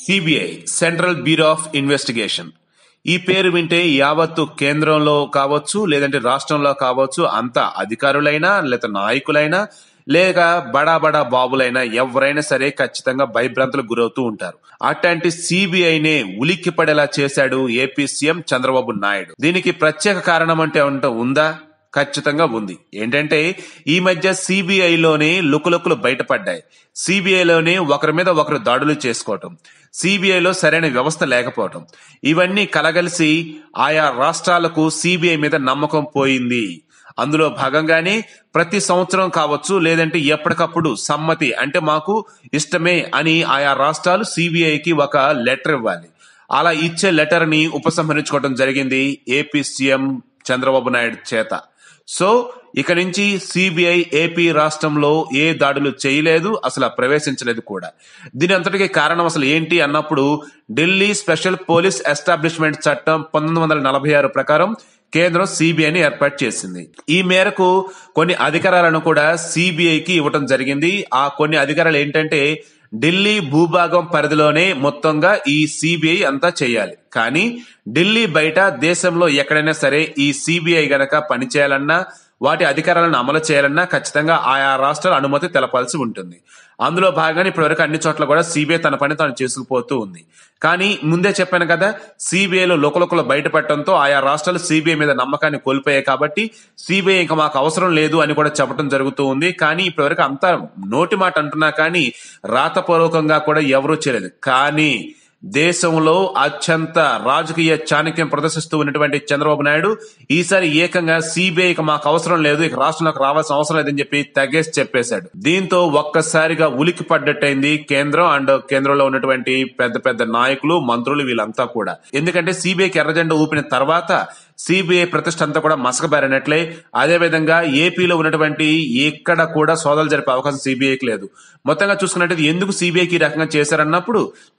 CBI central bureau of investigation ఈ పేరు వింటే యావత్తు కేంద్రంలో కావచ్చు లేదంటే రాష్ట్రంలో కావచ్చు అంత అధికారులైనా లేదా నాయకులైనా లేక బడా బడా బాబులైనా ఎవరైనా సరే ఖచ్చితంగా భయభ్రాంతులకు గురవుతూ ఉంటారు అట్లాంటి సిబిఐనే ఉలిక్కి పడేలా చేశాడు ఏపీ సీఎం చంద్రబాబు నాయుడు దీనికి ప్రత్యేక కారణం అంటే ఉంట ఉందా ఖచ్చితంగా ఉంది ఏంటంటే ఈ మధ్య సిబిఐలోనే లుకులుకులు బయటపడ్డాయి సిబిఐలోనే ఒకరి మీద ఒకరు దాడులు చేసుకోవటం సిబిఐలో సరైన వ్యవస్థ లేకపోవటం ఇవన్నీ కలగలిసి ఆయా రాష్ట్రాలకు సిబిఐ మీద నమ్మకం పోయింది అందులో భాగంగానే ప్రతి సంవత్సరం కావచ్చు లేదంటే ఎప్పటికప్పుడు సమ్మతి అంటే మాకు ఇష్టమే అని ఆయా రాష్ట్రాలు సిబిఐకి ఒక లెటర్ ఇవ్వాలి అలా ఇచ్చే లెటర్ ని ఉపసంహరించుకోవడం జరిగింది ఏపీ సీఎం చంద్రబాబు నాయుడు చేత సో ఇక నుంచి సిబిఐ ఏపీ రాష్ట్రంలో ఏ దాడులు చేయలేదు అసలు ప్రవేశించలేదు కూడా దీని అంతటికి కారణం అసలు ఏంటి అన్నప్పుడు ఢిల్లీ స్పెషల్ పోలీస్ ఎస్టాబ్లిష్మెంట్ చట్టం పంతొమ్మిది వందల నలభై ఆరు ప్రకారం కేంద్రం సిబిఐని ఏర్పాటు చేసింది ఈ మేరకు కొన్ని అధికారాలను కూడా సిబిఐకి ఇవ్వటం జరిగింది ఆ కొన్ని అధికారాలు ఏంటంటే ఢిల్లీ భూభాగం పరిధిలోనే మొత్తంగా ఈ సిబిఐ అంతా చేయాలి కానీ ఢిల్లీ బయట దేశంలో ఎక్కడైనా సరే ఈ సిబిఐ గనక పనిచేయాలన్నా వాటి అధికారాలను అమలు చేయాలన్నా ఖచ్చితంగా ఆయా రాష్ట్రాల అనుమతి తెలపాల్సి ఉంటుంది అందులో భాగంగా ఇప్పటివరకు అన్ని చోట్ల కూడా సిబిఐ తన పని తాను చేసుకుపోతూ ఉంది కానీ ముందే చెప్పాను కదా సిబిఐలో లోకలోకలు బయటపడటంతో ఆయా రాష్ట్రాలు సిబిఐ మీద నమ్మకాన్ని కోల్పోయాయి కాబట్టి సిబిఐ ఇంకా మాకు అవసరం లేదు అని కూడా చెప్పడం జరుగుతూ ఉంది కానీ ఇప్పటివరకు అంతా నోటి మాట అంటున్నా కానీ రాతపూర్వకంగా కూడా ఎవరూ చేయలేదు కానీ దేశంలో అత్యంత రాజకీయ చాణక్యం ప్రదర్శిస్తూ ఉన్నటువంటి చంద్రబాబు నాయుడు ఈసారి ఏకంగా సిబిఐకి మాకు అవసరం లేదు ఇక రాష్ట్రంలోకి రావాల్సిన అవసరం లేదని చెప్పి తగేసి చెప్పేశాడు దీంతో ఒక్కసారిగా ఉలికి పడ్డట్టయింది కేంద్రం అండ్ కేంద్రంలో ఉన్నటువంటి పెద్ద పెద్ద నాయకులు మంత్రులు వీళ్ళంతా కూడా ఎందుకంటే సిబిఐకి ఎర్రజెండా ఊపిన తర్వాత సిబిఐ ప్రతిష్ట అంతా కూడా మసకబారినట్లే అదే విధంగా ఏపీలో ఉన్నటువంటి ఎక్కడ కూడా సోదాలు జరిపే అవకాశం సిబిఐకి లేదు మొత్తంగా చూసుకున్నట్టు ఎందుకు సిబిఐకి ఈ రకంగా చేశారన్నప్పుడు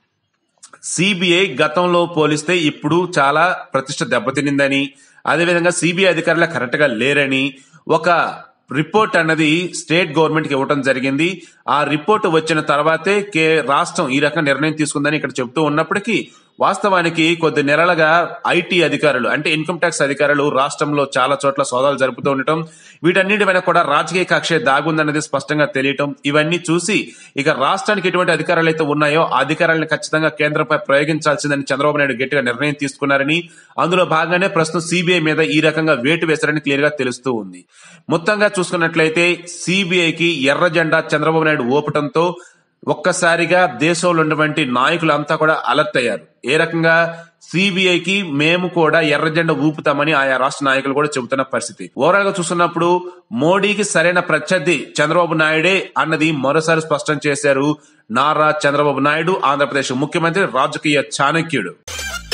సిబిఐ గతంలో పోలిస్తే ఇప్పుడు చాలా ప్రతిష్ట దెబ్బతినిందని అదేవిధంగా సిబిఐ అధికారులు కరెక్ట్ గా లేరని ఒక రిపోర్ట్ అన్నది స్టేట్ గవర్నమెంట్ కి ఇవ్వడం జరిగింది ఆ రిపోర్ట్ వచ్చిన తర్వాతే కే రాష్ట్రం ఈ రకంగా నిర్ణయం తీసుకుందని ఇక్కడ చెప్తూ ఉన్నప్పటికీ వాస్తవానికి కొద్ది నెలలుగా ఐటీ అధికారులు అంటే ఇన్కమ్ ట్యాక్స్ అధికారులు రాష్ట్రంలో చాలా చోట్ల సోదాలు జరుపుతూ ఉండటం వీటన్నిటి వెనక కూడా రాజకీయ కక్ష దాగుందన్నది స్పష్టంగా తెలియటం ఇవన్నీ చూసి ఇక రాష్ట్రానికి ఎటువంటి అధికారాలు అయితే ఉన్నాయో ఆ అధికారాలను ఖచ్చితంగా కేంద్రంపై ప్రయోగించాల్సిందని చంద్రబాబు నాయుడు గట్టిగా నిర్ణయం తీసుకున్నారని అందులో భాగంగానే ప్రస్తుతం సిబిఐ మీద ఈ రకంగా వేటు వేశారని క్లియర్ గా తెలుస్తూ ఉంది మొత్తంగా చూసుకున్నట్లయితే సిబిఐకి ఎర్ర జెండా చంద్రబాబు నాయుడు ఓపటంతో ఒక్కసారిగా దేశంలో ఉన్నటువంటి నాయకులంతా కూడా అలర్ట్ అయ్యారు ఏ రకంగా సిబిఐకి మేము కూడా ఎర్ర జెండా ఊపుతామని ఆయా రాష్ట్ర నాయకులు కూడా చెబుతున్న పరిస్థితి ఓవరాల్ గా చూస్తున్నప్పుడు మోడీకి సరైన ప్రత్యర్థి చంద్రబాబు నాయుడే అన్నది మరోసారి స్పష్టం చేశారు నారా చంద్రబాబు నాయుడు ఆంధ్రప్రదేశ్ ముఖ్యమంత్రి రాజకీయ చాణక్యుడు